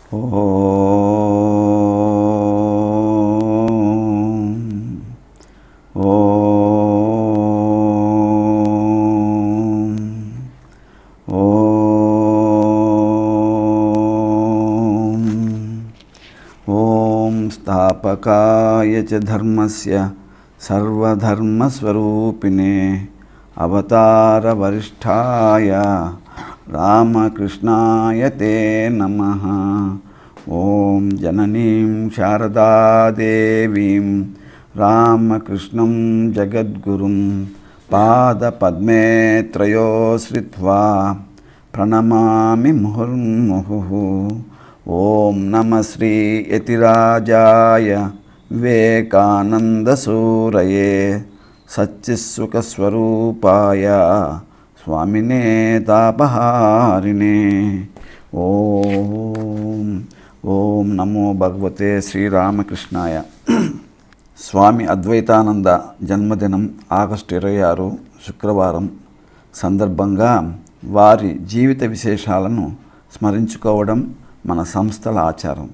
ఓం ఓం ఓం ఓం స్థాపకాయ చ ధర్మస్య సర్వధర్మస్వరూపిణే అవతారవరిష్ఠాయ రామకృష్ణాయ తే నమ ఓం జననీం శారదాదేవీం రామకృష్ణం జగద్గురుం పాదపద్మే త్రయోశ్రిత్వా ప్రణమామి ముహుర్ముహు ఓం నమ శ్రీ యతిరాజాయ వివేకానందసూరయే సచ్చిసుఖస్వరూపాయ స్వామినే తాపహారిణే ఓం ఓం నమో భగవతే శ్రీరామకృష్ణాయ స్వామి అద్వైతానంద జన్మదినం ఆగస్టు ఇరవై ఆరు శుక్రవారం సందర్భంగా వారి జీవిత విశేషాలను స్మరించుకోవడం మన సంస్థల ఆచారం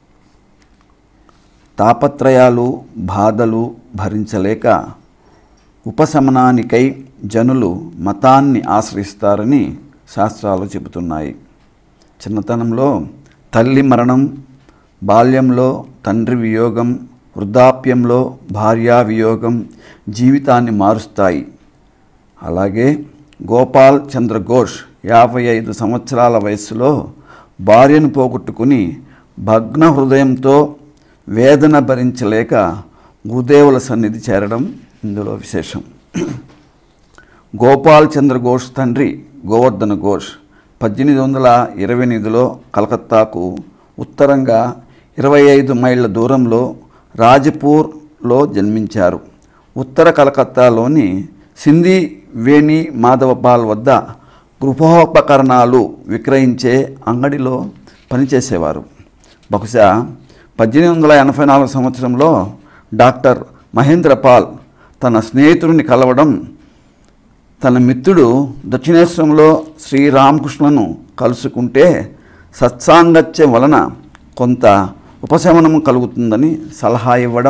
తాపత్రయాలు బాధలు భరించలేక ఉపశమనానికై జనులు మతాన్ని ఆశ్రయిస్తారని శాస్త్రాలు చెబుతున్నాయి చిన్నతనంలో తల్లి మరణం బాల్యంలో తండ్రి వియోగం వృద్ధాప్యంలో భార్యా వియోగం జీవితాన్ని మారుస్తాయి అలాగే గోపాల్ చంద్ర ఘోష్ యాభై ఐదు సంవత్సరాల వయస్సులో భార్యను పోగొట్టుకుని భగ్న హృదయంతో వేదన భరించలేక గురుదేవుల సన్నిధి చేరడం ఇందులో విశేషం గోపాల్ చంద్ర ఘోష్ తండ్రి గోవర్ధన ఘోష్ పద్దెనిమిది వందల ఇరవై ఎనిమిదిలో కలకత్తాకు ఉత్తరంగా ఇరవై ఐదు మైళ్ళ దూరంలో రాజపూర్లో జన్మించారు ఉత్తర కలకత్తాలోని సింధీ వేణి మాధవపాల్ వద్ద గృహోపకరణాలు విక్రయించే అంగడిలో పనిచేసేవారు బహుశా పద్దెనిమిది వందల ఎనభై నాలుగు సంవత్సరంలో డాక్టర్ మహేంద్రపాల్ తన స్నేహితుడిని కలవడం తన మిత్రుడు దక్షిణేశ్వరంలో శ్రీరామకృష్ణను కలుసుకుంటే సత్సాంగత్యం వలన కొంత ఉపశమనం కలుగుతుందని సలహా ఇవ్వడం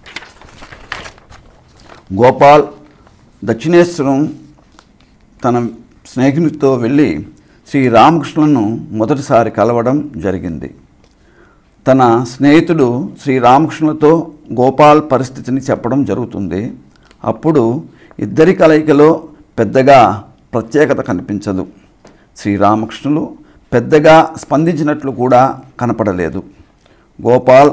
గోపాల్ దక్షిణేశ్వరం తన స్నేహితునితో వెళ్ళి శ్రీరామకృష్ణులను మొదటిసారి కలవడం జరిగింది తన స్నేహితుడు శ్రీరామకృష్ణులతో గోపాల్ పరిస్థితిని చెప్పడం జరుగుతుంది అప్పుడు ఇద్దరి కలయికలో పెద్దగా ప్రత్యేకత కనిపించదు శ్రీరామకృష్ణులు పెద్దగా స్పందించినట్లు కూడా కనపడలేదు గోపాల్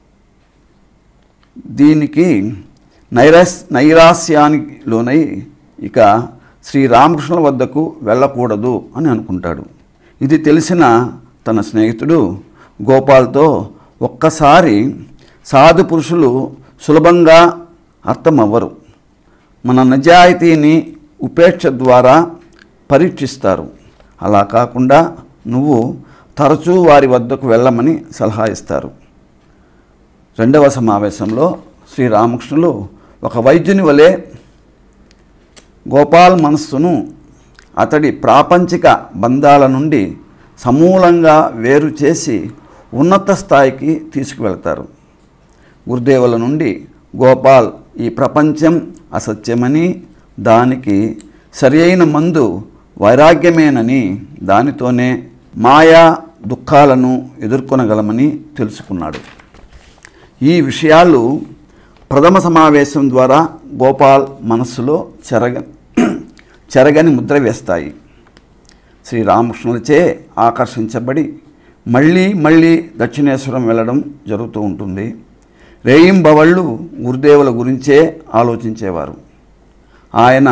దీనికి నైరాస్ నైరాస్యానికి లోనై ఇక శ్రీరామకృష్ణుల వద్దకు వెళ్ళకూడదు అని అనుకుంటాడు ఇది తెలిసిన తన స్నేహితుడు గోపాల్తో ఒక్కసారి సాధు పురుషులు సులభంగా అర్థమవ్వరు మన నిజాయితీని ఉపేక్ష ద్వారా పరీక్షిస్తారు అలా కాకుండా నువ్వు తరచూ వారి వద్దకు వెళ్ళమని సలహా ఇస్తారు రెండవ సమావేశంలో శ్రీరామకృష్ణులు ఒక వైద్యుని వలె గోపాల్ మనస్సును అతడి ప్రాపంచిక బంధాల నుండి సమూలంగా వేరు చేసి ఉన్నత స్థాయికి తీసుకువెళ్తారు గురుదేవుల నుండి గోపాల్ ఈ ప్రపంచం అసత్యమని దానికి సరియైన మందు వైరాగ్యమేనని దానితోనే మాయా దుఃఖాలను ఎదుర్కొనగలమని తెలుసుకున్నాడు ఈ విషయాలు ప్రథమ సమావేశం ద్వారా గోపాల్ మనస్సులో చెరగ చెరగని ముద్ర వేస్తాయి శ్రీరామకృష్ణులచే ఆకర్షించబడి మళ్ళీ మళ్ళీ దక్షిణేశ్వరం వెళ్ళడం జరుగుతూ ఉంటుంది రేయింబవళ్ళు గురుదేవుల గురించే ఆలోచించేవారు ఆయన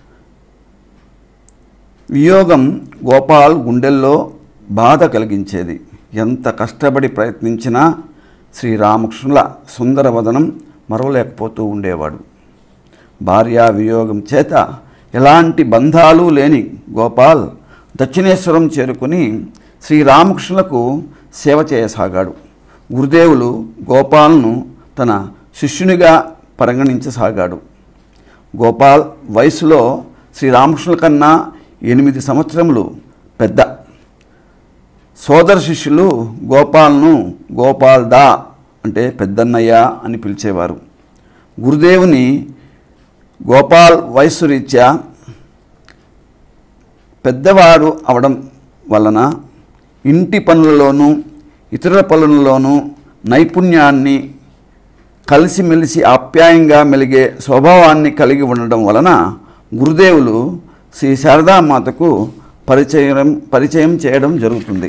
వియోగం గోపాల్ గుండెల్లో బాధ కలిగించేది ఎంత కష్టపడి ప్రయత్నించినా శ్రీరామకృష్ణుల సుందరవదనం మరవలేకపోతూ ఉండేవాడు భార్యా వియోగం చేత ఎలాంటి బంధాలు లేని గోపాల్ దక్షిణేశ్వరం చేరుకుని శ్రీరామకృష్ణులకు సేవ చేయసాగాడు గురుదేవులు గోపాల్ను తన శిష్యునిగా పరిగణించసాగాడు గోపాల్ సోదర శిష్యులు గోపాల్ను గోపాల్ దా అంటే పెద్దన్నయ్య అని పిలిచేవారు గురుదేవుని గోపాల్ వయస్సు రీత్యా పెద్దవాడు అవడం వలన ఇంటి పనులలోనూ ఇతర పనులలోనూ నైపుణ్యాన్ని కలిసిమెలిసి ఆప్యాయంగా మెలిగే స్వభావాన్ని కలిగి ఉండడం వలన గురుదేవులు శ్రీ శారదామాతకు పరిచయం పరిచయం చేయడం జరుగుతుంది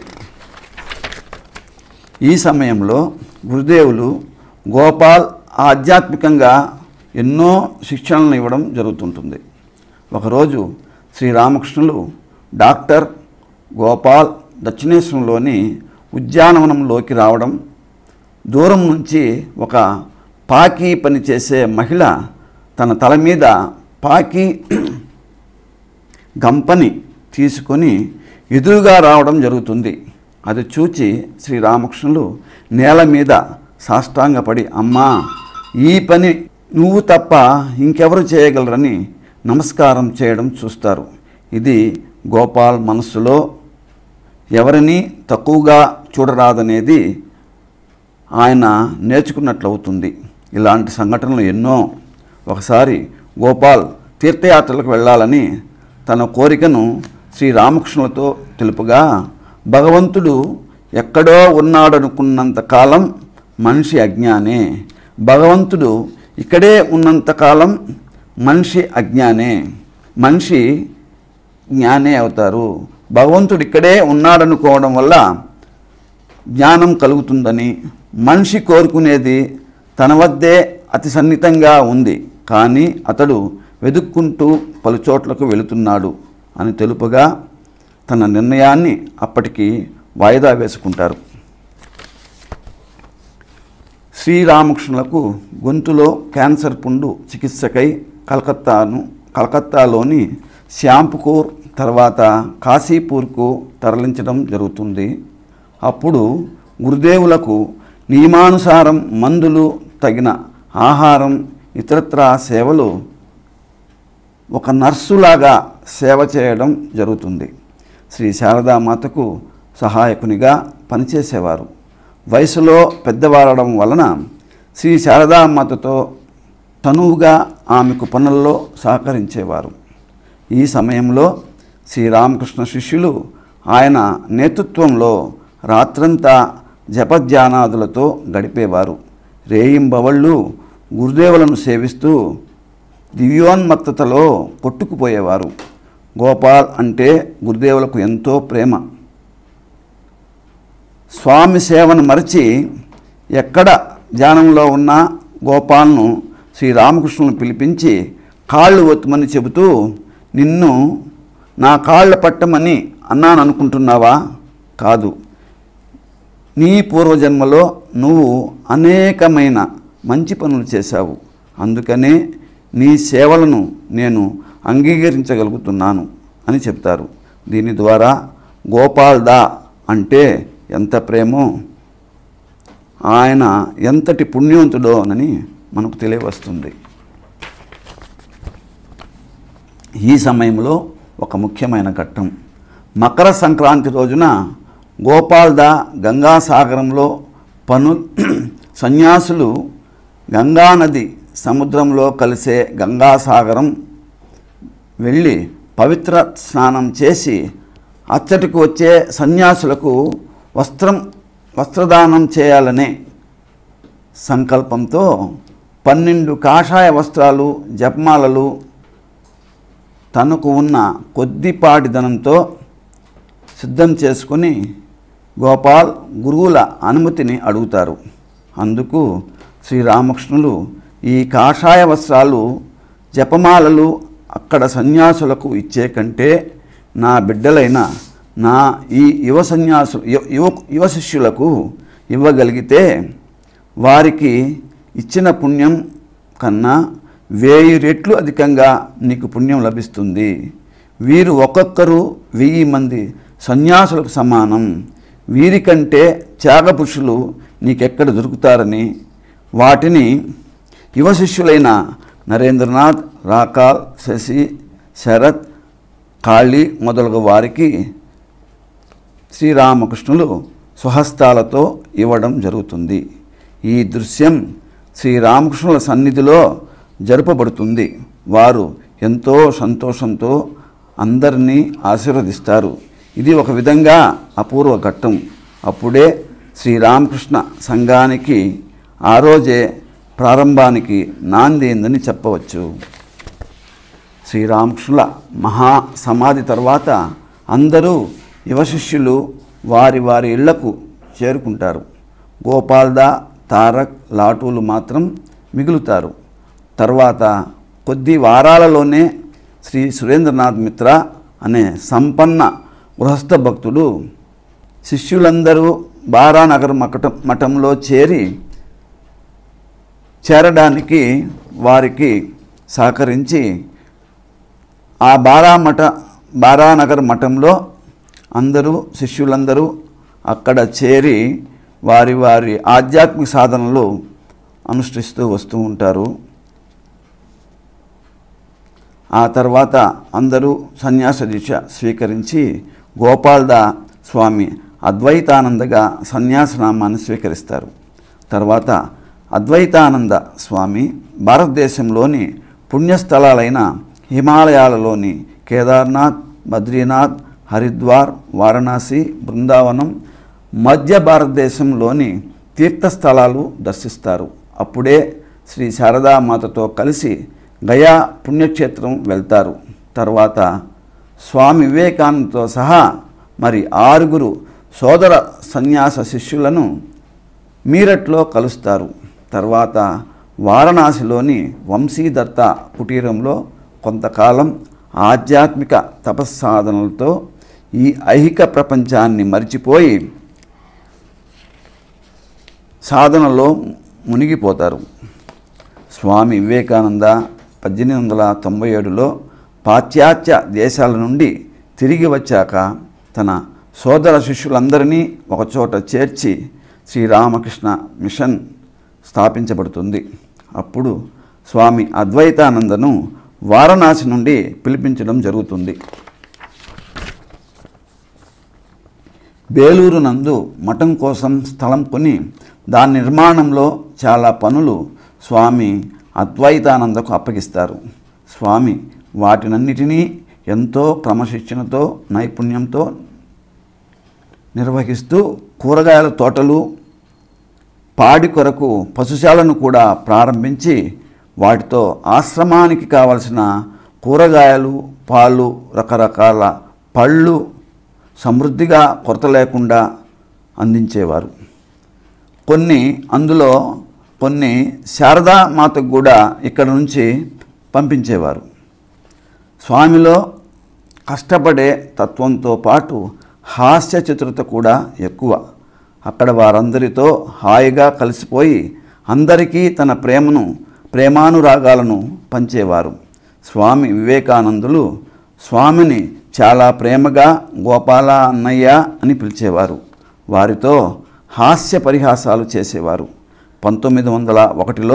ఈ సమయంలో గురుదేవులు గోపాల్ ఆధ్యాత్మికంగా ఎన్నో శిక్షణలను ఇవ్వడం జరుగుతుంటుంది ఒకరోజు శ్రీరామకృష్ణులు డాక్టర్ గోపాల్ దక్షిణేశ్వరంలోని ఉద్యానవనంలోకి రావడం దూరం నుంచి ఒక పాకి పని చేసే మహిళ తన తల మీద పాకి గంపని తీసుకొని ఎదురుగా రావడం జరుగుతుంది అది చూచి శ్రీరామకృష్ణులు నేల మీద సాష్టాంగపడి అమ్మా ఈ పని నువ్వు తప్ప ఇంకెవరు చేయగలరని నమస్కారం చేయడం చూస్తారు ఇది గోపాల్ మనస్సులో ఎవరిని తక్కువగా చూడరాదనేది ఆయన నేర్చుకున్నట్లవుతుంది ఇలాంటి సంఘటనలు ఎన్నో ఒకసారి గోపాల్ తీర్థయాత్రలకు వెళ్ళాలని తన కోరికను శ్రీరామకృష్ణులతో తెలుపుగా భగవంతుడు ఎక్కడో ఉన్నాడనుకున్నంత కాలం మనిషి అజ్ఞానే భగవంతుడు ఇక్కడే ఉన్నంత కాలం మనిషి అజ్ఞానే మనిషి జ్ఞానే అవుతారు భగవంతుడు ఇక్కడే ఉన్నాడనుకోవడం వల్ల జ్ఞానం కలుగుతుందని మనిషి కోరుకునేది తన వద్దే అతి సన్నిహితంగా ఉంది కానీ అతడు వెతుక్కుంటూ పలుచోట్లకు వెళుతున్నాడు అని తెలుపుగా తన నిర్ణయాన్ని అప్పటికి వాయిదా వేసుకుంటారు శ్రీరామకృష్ణులకు గొంతులో క్యాన్సర్ పుండు చికిత్సకై కలకత్తాను కలకత్తాలోని శ్యాంపుకూర్ తర్వాత కాశీపూర్కు తరలించడం జరుగుతుంది అప్పుడు గురుదేవులకు నియమానుసారం మందులు తగిన ఆహారం ఇతరత్రా సేవలు ఒక నర్సులాగా సేవ చేయడం జరుగుతుంది శ్రీ శారదామాతకు సహాయకునిగా పనిచేసేవారు వయసులో పెద్దవారడం వలన శ్రీ శారదామాతతో తనువుగా ఆమెకు పనుల్లో సహకరించేవారు ఈ సమయంలో శ్రీరామకృష్ణ శిష్యులు ఆయన నేతృత్వంలో రాత్రంతా జపధ్యానాదులతో గడిపేవారు రేయింబవళ్ళు గురుదేవులను సేవిస్తూ దివ్యోన్మత్తతలో కొట్టుకుపోయేవారు గోపాల్ అంటే గురుదేవులకు ఎంతో ప్రేమ స్వామి సేవను మరచి ఎక్కడ ధ్యానంలో ఉన్న గోపాల్ను శ్రీరామకృష్ణులను పిలిపించి కాళ్ళు ఒత్తుమని చెబుతూ నిన్ను నా కాళ్ళ పట్టమని అన్నాను అనుకుంటున్నావా కాదు నీ పూర్వజన్మలో నువ్వు అనేకమైన మంచి పనులు చేశావు అందుకనే నీ సేవలను నేను అంగీకరించగలుగుతున్నాను అని చెప్తారు దీని ద్వారా గోపాల్ దా అంటే ఎంత ప్రేమో ఆయన ఎంతటి పుణ్యవంతుడోనని మనకు తెలియవస్తుంది ఈ సమయంలో ఒక ముఖ్యమైన ఘట్టం మకర సంక్రాంతి రోజున గోపాల్దా గంగాసాగరంలో పను సన్యాసులు గంగానది సముద్రంలో కలిసే గంగాసాగరం వెళ్ళి పవిత్ర స్నానం చేసి అచ్చటికి వచ్చే సన్యాసులకు వస్త్రం వస్త్రదానం చేయాలనే సంకల్పంతో పన్నెండు కాషాయ వస్త్రాలు జపమాలలు తనకు ఉన్న కొద్దిపాటి ధనంతో సిద్ధం చేసుకుని గోపాల్ గురువుల అనుమతిని అడుగుతారు అందుకు శ్రీరామకృష్ణులు ఈ కాషాయ వస్త్రాలు జపమాలలు అక్కడ సన్యాసులకు ఇచ్చే కంటే నా బిడ్డలైన నా ఈ యువ సన్యాసు యువ యువ- యువ శిష్యులకు ఇవ్వగలిగితే వారికి ఇచ్చిన పుణ్యం కన్నా వేయి రెట్లు అధికంగా నీకు పుణ్యం లభిస్తుంది వీరు ఒక్కొక్కరు వెయ్యి మంది సన్యాసులకు సమానం వీరికంటే త్యాగపురుషులు నీకెక్కడ దొరుకుతారని వాటిని యువ శిష్యులైన నరేంద్రనాథ్ రాకాల్ శశి శరత్ కాళీ మొదలగు వారికి శ్రీరామకృష్ణులు స్వహస్తాలతో ఇవ్వడం జరుగుతుంది ఈ దృశ్యం శ్రీరామకృష్ణుల సన్నిధిలో జరుపబడుతుంది వారు ఎంతో సంతోషంతో అందరినీ ఆశీర్వదిస్తారు ఇది ఒక విధంగా అపూర్వ ఘట్టం అప్పుడే శ్రీరామకృష్ణ సంఘానికి ఆ రోజే ప్రారంభానికి నాందేందని చెప్పవచ్చు శ్రీరామకృష్ణుల మహా సమాధి తర్వాత అందరూ యువ శిష్యులు వారి వారి ఇళ్లకు చేరుకుంటారు గోపాల్దా తారక్ లాటూలు మాత్రం మిగులుతారు తర్వాత కొద్ది వారాలలోనే శ్రీ సురేంద్రనాథ్ మిత్ర అనే సంపన్న గృహస్థ భక్తుడు శిష్యులందరూ బారానగర్ మకటం మఠంలో చేరి చేరడానికి వారికి సహకరించి ఆ బారామఠ బారానగర్ మఠంలో అందరూ శిష్యులందరూ అక్కడ చేరి వారి వారి ఆధ్యాత్మిక సాధనలు అనుష్ఠిస్తూ వస్తూ ఉంటారు ఆ తర్వాత అందరూ సన్యాస దీక్ష స్వీకరించి గోపాల్దా స్వామి అద్వైతానందగా సన్యాసనామాన్ని స్వీకరిస్తారు తర్వాత అద్వైతానంద స్వామి భారతదేశంలోని పుణ్యస్థలాలైన హిమాలయాలలోని కేదార్నాథ్ బద్రీనాథ్ హరిద్వార్ వారణాసి బృందావనం మధ్య భారతదేశంలోని తీర్థస్థలాలు దర్శిస్తారు అప్పుడే శ్రీ శారదామాతతో కలిసి గయా పుణ్యక్షేత్రం వెళ్తారు తర్వాత స్వామి వివేకానందతో సహా మరి ఆరుగురు సోదర సన్యాస శిష్యులను మీరట్లో కలుస్తారు తర్వాత వారణాసిలోని వంశీదత్త కుటీరంలో కొంతకాలం ఆధ్యాత్మిక తపస్సాధనలతో ఈ ఐహిక ప్రపంచాన్ని మరిచిపోయి సాధనలో మునిగిపోతారు స్వామి వివేకానంద పద్దెనిమిది వందల తొంభై ఏడులో పాశ్చాత్య దేశాల నుండి తిరిగి వచ్చాక తన సోదర శిష్యులందరినీ ఒకచోట చేర్చి శ్రీరామకృష్ణ మిషన్ స్థాపించబడుతుంది అప్పుడు స్వామి అద్వైతానందను వారణాసి నుండి పిలిపించడం జరుగుతుంది బేలూరు నందు మఠం కోసం స్థలం కొని దాని నిర్మాణంలో చాలా పనులు స్వామి అద్వైతానందకు అప్పగిస్తారు స్వామి వాటినన్నిటినీ ఎంతో క్రమశిక్షణతో నైపుణ్యంతో నిర్వహిస్తూ కూరగాయల తోటలు పాడి కొరకు పశుశాలను కూడా ప్రారంభించి వాటితో ఆశ్రమానికి కావలసిన కూరగాయలు పాలు రకరకాల పళ్ళు సమృద్ధిగా కొరత లేకుండా అందించేవారు కొన్ని అందులో కొన్ని శారదా మాతకు కూడా ఇక్కడ నుంచి పంపించేవారు స్వామిలో కష్టపడే తత్వంతో పాటు హాస్య చతురత కూడా ఎక్కువ అక్కడ వారందరితో హాయిగా కలిసిపోయి అందరికీ తన ప్రేమను ప్రేమానురాగాలను పంచేవారు స్వామి వివేకానందులు స్వామిని చాలా ప్రేమగా గోపాల అన్నయ్య అని పిలిచేవారు వారితో హాస్య పరిహాసాలు చేసేవారు పంతొమ్మిది వందల ఒకటిలో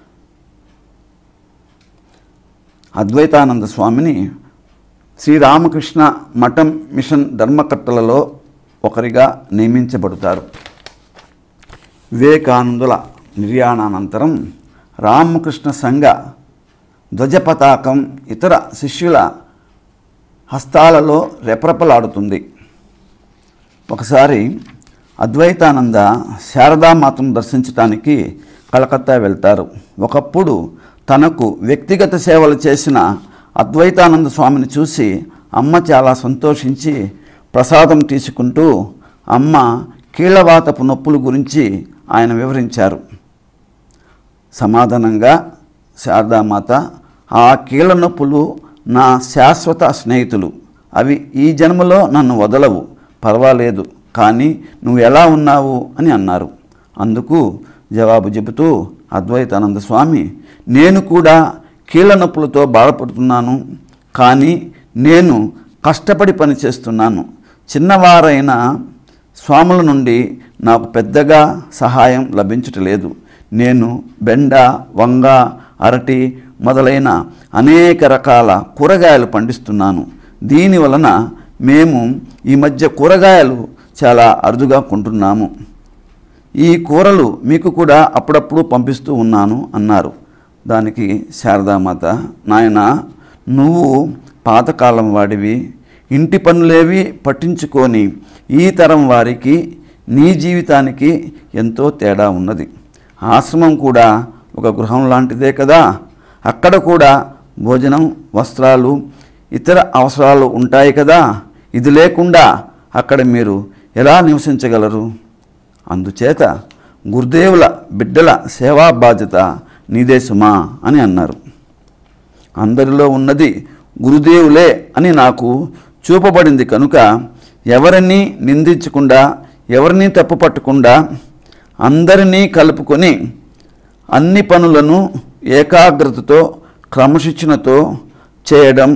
అద్వైతానంద స్వామిని శ్రీరామకృష్ణ మఠం మిషన్ ధర్మకర్తలలో ఒకరిగా నియమించబడతారు వివేకానందుల నిర్యాణానంతరం రామకృష్ణ సంఘ ధ్వజపతాకం ఇతర శిష్యుల హస్తాలలో రెపరెపలాడుతుంది ఒకసారి అద్వైతానంద శారదామాతను దర్శించడానికి కలకత్తా వెళ్తారు ఒకప్పుడు తనకు వ్యక్తిగత సేవలు చేసిన అద్వైతానంద స్వామిని చూసి అమ్మ చాలా సంతోషించి ప్రసాదం తీసుకుంటూ అమ్మ కీళ్ళవాతపు నొప్పుల గురించి ఆయన వివరించారు సమాధానంగా శారదామాత ఆ కీళ్ళ నొప్పులు నా శాశ్వత స్నేహితులు అవి ఈ జన్మలో నన్ను వదలవు పర్వాలేదు కానీ నువ్వు ఎలా ఉన్నావు అని అన్నారు అందుకు జవాబు చెబుతూ అద్వైతానంద స్వామి నేను కూడా కీళ్ళ నొప్పులతో బాధపడుతున్నాను కానీ నేను కష్టపడి పనిచేస్తున్నాను చిన్నవారైన స్వాముల నుండి నాకు పెద్దగా సహాయం లభించటలేదు నేను బెండ వంగ అరటి మొదలైన అనేక రకాల కూరగాయలు పండిస్తున్నాను దీని వలన మేము ఈ మధ్య కూరగాయలు చాలా అరుదుగా కొంటున్నాము ఈ కూరలు మీకు కూడా అప్పుడప్పుడు పంపిస్తూ ఉన్నాను అన్నారు దానికి శారదామాత నాయన నువ్వు పాతకాలం వాడివి ఇంటి పనులేవి పట్టించుకొని ఈ తరం వారికి నీ జీవితానికి ఎంతో తేడా ఉన్నది ఆశ్రమం కూడా ఒక గృహం లాంటిదే కదా అక్కడ కూడా భోజనం వస్త్రాలు ఇతర అవసరాలు ఉంటాయి కదా ఇది లేకుండా అక్కడ మీరు ఎలా నివసించగలరు అందుచేత గురుదేవుల బిడ్డల సేవా బాధ్యత నీదే సుమా అని అన్నారు అందరిలో ఉన్నది గురుదేవులే అని నాకు చూపబడింది కనుక ఎవరిని నిందించకుండా ఎవరిని తప్పుపట్టకుండా అందరినీ కలుపుకొని అన్ని పనులను ఏకాగ్రతతో క్రమశిక్షణతో చేయడం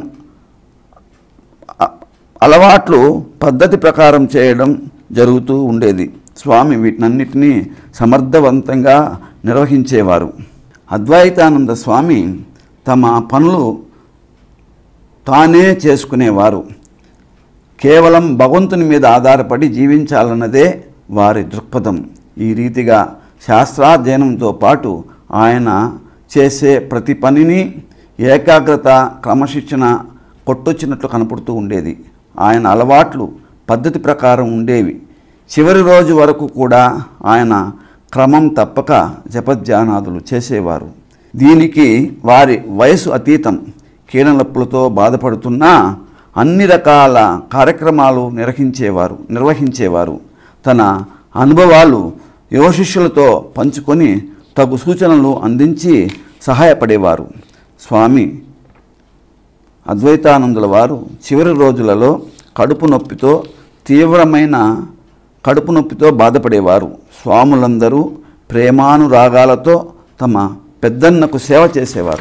అ- అలవాట్లు పద్ధతి ప్రకారం చేయడం జరుగుతూ ఉండేది స్వామి వీటినన్నిటినీ సమర్థవంతంగా నిర్వహించేవారు అద్వైతానంద స్వామి తమ పనులు తానే చేసుకునేవారు కేవలం భగవంతుని మీద ఆధారపడి జీవించాలన్నదే వారి దృక్పథం ఈ రీతిగా శాస్త్రాధ్యయనంతో పాటు ఆయన చేసే ప్రతి పనిని ఏకాగ్రత క్రమశిక్షణ కొట్టొచ్చినట్లు కనపడుతూ ఉండేది ఆయన అలవాట్లు పద్ధతి ప్రకారం ఉండేవి చివరి రోజు వరకు కూడా ఆయన క్రమం తప్పక జపధ్యానాదులు చేసేవారు దీనికి వారి వయసు అతీతం కీలనొప్పులతో బాధపడుతున్నా అన్ని రకాల కార్యక్రమాలు నిర్వహించేవారు నిర్వహించేవారు తన అనుభవాలు యువశిష్యులతో పంచుకొని తగు సూచనలు అందించి సహాయపడేవారు స్వామి అద్వైతానందుల వారు చివరి రోజులలో కడుపు నొప్పితో తీవ్రమైన కడుపు నొప్పితో బాధపడేవారు స్వాములందరూ ప్రేమానురాగాలతో తమ పెద్దన్నకు సేవ చేసేవారు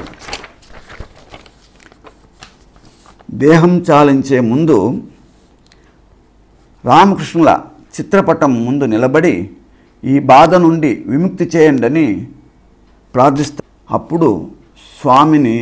దేహం చాలించే ముందు రామకృష్ణుల చిత్రపటం ముందు నిలబడి ఈ బాధ నుండి విముక్తి చేయండి ప్రార్థిస్తా అప్పుడు స్వామిని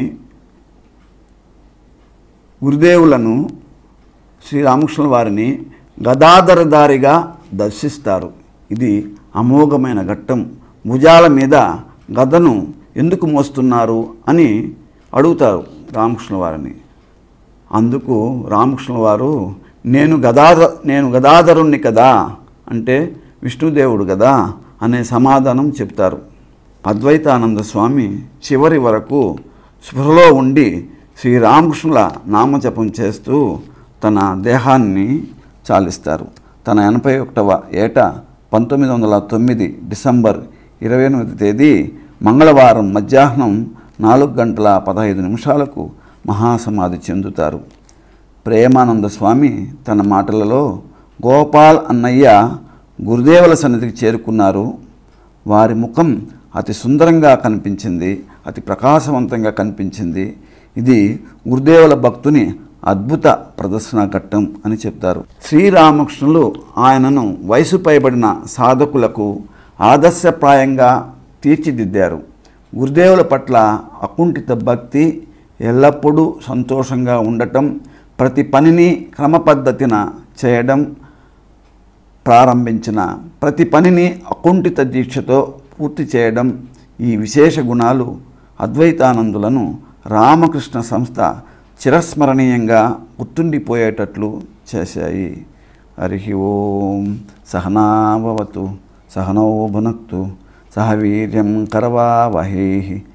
గురుదేవులను శ్రీరామకృష్ణుల వారిని గదాధరధారిగా దర్శిస్తారు ఇది అమోఘమైన ఘట్టం భుజాల మీద గదను ఎందుకు మోస్తున్నారు అని అడుగుతారు రామకృష్ణుల వారిని అందుకు రామకృష్ణుల వారు నేను గదాధ నేను గదాధరుణ్ణి కదా అంటే విష్ణుదేవుడు కదా అనే సమాధానం చెప్తారు అద్వైతానంద స్వామి చివరి వరకు స్పృహలో ఉండి శ్రీరామకృష్ణుల నామజపం చేస్తూ తన దేహాన్ని చాలిస్తారు తన ఎనభై ఒకటవ ఏట పంతొమ్మిది వందల తొమ్మిది డిసెంబర్ ఇరవై ఎనిమిది తేదీ మంగళవారం మధ్యాహ్నం నాలుగు గంటల పదహైదు నిమిషాలకు మహాసమాధి చెందుతారు ప్రేమానంద స్వామి తన మాటలలో గోపాల్ అన్నయ్య గురుదేవుల సన్నిధికి చేరుకున్నారు వారి ముఖం అతి సుందరంగా కనిపించింది అతి ప్రకాశవంతంగా కనిపించింది ఇది గురుదేవుల భక్తుని అద్భుత ప్రదర్శన ఘట్టం అని చెప్తారు శ్రీరామకృష్ణులు ఆయనను వయసు పైబడిన సాధకులకు ఆదర్శప్రాయంగా తీర్చిదిద్దారు గురుదేవుల పట్ల అకుంఠిత భక్తి ఎల్లప్పుడూ సంతోషంగా ఉండటం ప్రతి పనిని క్రమపద్ధతిన చేయడం ప్రారంభించిన ప్రతి పనిని అకుంఠిత దీక్షతో పూర్తి చేయడం ఈ విశేష గుణాలు అద్వైతానందులను రామకృష్ణ సంస్థ చిరస్మరణీయంగా గుర్తుండిపోయేటట్లు చేశాయి హరి ఓం సహనాభవతు సహనౌ భునక్తు సహ వీర్యం కరవావహై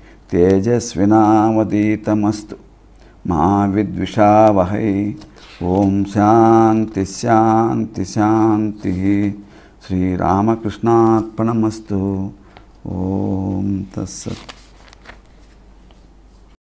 తేజస్వినామదీతమస్తు మా విద్విషావహై ఓం శాంతి శాంతి శాంతి శ్రీరామకృష్ణార్పణమస్తు ఓం తస్సత్